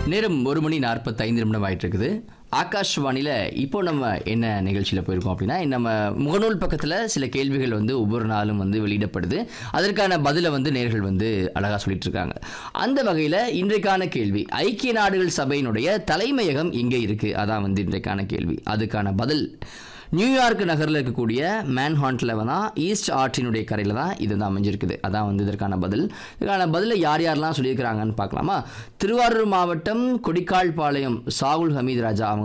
நேரம் ஒரு மணி நாற்பத்தைந்து நிமிடம் ஆயிட்டு இருக்குது ஆகாஷ்வாணியில் இப்போ நம்ம என்ன நிகழ்ச்சியில் போயிருக்கோம் அப்படின்னா நம்ம முகநூல் பக்கத்தில் சில கேள்விகள் வந்து ஒவ்வொரு நாளும் வந்து வெளியிடப்படுது அதற்கான பதிலை வந்து நேர்கள் வந்து அழகாக சொல்லிட்டு இருக்காங்க அந்த வகையில் இன்றைக்கான கேள்வி ஐக்கிய நாடுகள் சபையினுடைய தலைமையகம் எங்கே இருக்குது அதான் வந்து இன்றைக்கான கேள்வி அதுக்கான பதில் நியூயார்க் நகரில் இருக்கக்கூடிய மேன்ஹாண்டில் தான் ஈஸ்ட் ஆற்றினுடைய கரையில் தான் இது வந்து அமைஞ்சிருக்குது அதான் வந்து இதற்கான பதில் இதுக்கான பதிலை யார் யாரெல்லாம் சொல்லியிருக்கிறாங்கன்னு பார்க்கலாமா திருவாரூர் மாவட்டம் கொடிக்கால்பாளையம் சாகுல் ஹமீத் ராஜா அவங்க